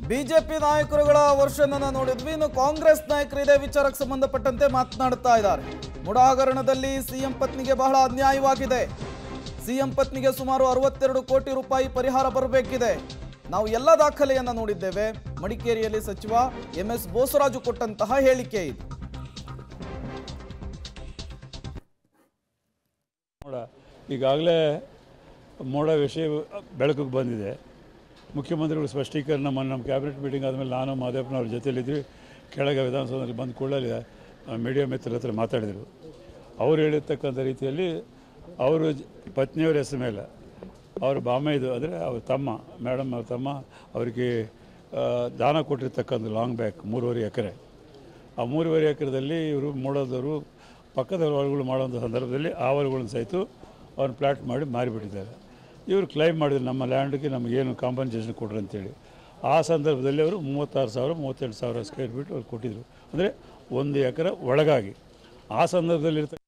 BJP ನಾಯಕರುಗಳ ವರ್ಷನನ್ನ ನೋಡಿದ್ವಿ ಇನ್ನು ಕಾಂಗ್ರೆಸ್ ನಾಯಕರು ಇದೇ ವಿಚಾರಕ್ಕೆ ಸಂಬಂಧಪಟ್ಟಂತೆ ಮಾತನಾಡುತ್ತಾ ಇದ್ದಾರೆ ಮುಡಾ ಹಗರಣದಲ್ಲಿ ಸಿಎಂ ಪತ್ನಿಗೆ ಬಹಳ ಅನ್ಯಾಯವಾಗಿದೆ ಸಿಎಂ ಪತ್ನಿಗೆ ಸುಮಾರು ಅರವತ್ತೆರಡು ಕೋಟಿ ರೂಪಾಯಿ ಪರಿಹಾರ ಬರಬೇಕಿದೆ ನಾವು ಎಲ್ಲ ದಾಖಲೆಯನ್ನ ನೋಡಿದ್ದೇವೆ ಮಡಿಕೇರಿಯಲ್ಲಿ ಸಚಿವ ಎಂ ಎಸ್ ಬೋಸರಾಜು ಕೊಟ್ಟಂತಹ ಹೇಳಿಕೆ ಇದು ಮೋಡ ಈಗಾಗಲೇ ಮೋಡ ವಿಷಯ ಬೆಳಕಿಗೆ ಬಂದಿದೆ ಮುಖ್ಯಮಂತ್ರಿಗಳು ಸ್ಪಷ್ಟೀಕರಣ ಮೊನ್ನೆ ನಮ್ಮ ಕ್ಯಾಬಿನೆಟ್ ಮೀಟಿಂಗ್ ಆದಮೇಲೆ ನಾನು ಮಾದೇವಪ್ಪನವ್ರ ಜೊತೆಲಿದ್ವಿ ಕೆಳಗೆ ವಿಧಾನಸೌಧದಲ್ಲಿ ಬಂದ ಕೂಡಲೇ ಮೀಡಿಯಾ ಮಿತ್ರರ ಹತ್ರ ಮಾತಾಡಿದರು ಅವ್ರು ಹೇಳಿರ್ತಕ್ಕಂಥ ರೀತಿಯಲ್ಲಿ ಅವರು ಜ- ಪತ್ನಿಯವರ ಹೆಸರು ಮೇಲೆ ಅವ್ರ ಬಾಮೈದು ಅಂದರೆ ಅವ್ರ ತಮ್ಮ ಮೇಡಮ್ ಅವ್ರ ತಮ್ಮ ಅವರಿಗೆ ಆ, ದಾನ ಕೊಟ್ಟಿರ್ತಕ್ಕಂಥ ಲಾಂಗ್ ಬ್ಯಾಕ್ ಮೂರುವರೆ ಎಕರೆ ಆ ಮೂರುವರೆ ಎಕರೆದಲ್ಲಿ ಇವರು ಮೂಡೋದವರು ಪಕ್ಕದ ಹೊಲಗಳು ಮಾಡುವಂಥ ಸಂದರ್ಭದಲ್ಲಿ ಆ ಹೊಲಗಳನ್ನು ಸಹಿತ ಅವ್ರನ್ನ ಪ್ಲಾಟ್ ಮಾಡಿ ಮಾರಿಬಿಟ್ಟಿದ್ದಾರೆ ಇವರು ಕ್ಲೈಮ್ ಮಾಡಿದ್ರು ನಮ್ಮ ಲ್ಯಾಂಡ್ಗೆ ನಮಗೇನು ಕಾಂಪನ್ಸೇಷನ್ ಕೊಡ್ರಿ ಅಂತೇಳಿ ಆ ಸಂದರ್ಭದಲ್ಲಿ ಅವರು ಮೂವತ್ತಾರು ಸಾವಿರ ಮೂವತ್ತೆಂಟು ಸಾವಿರ ಸ್ಕ್ವೇರ್ ಫೀಟ್ ಅವ್ರು ಕೊಟ್ಟಿದ್ದರು ಅಂದರೆ ಒಂದು ಎಕರೆ ಒಳಗಾಗಿ ಆ ಸಂದರ್ಭದಲ್ಲಿ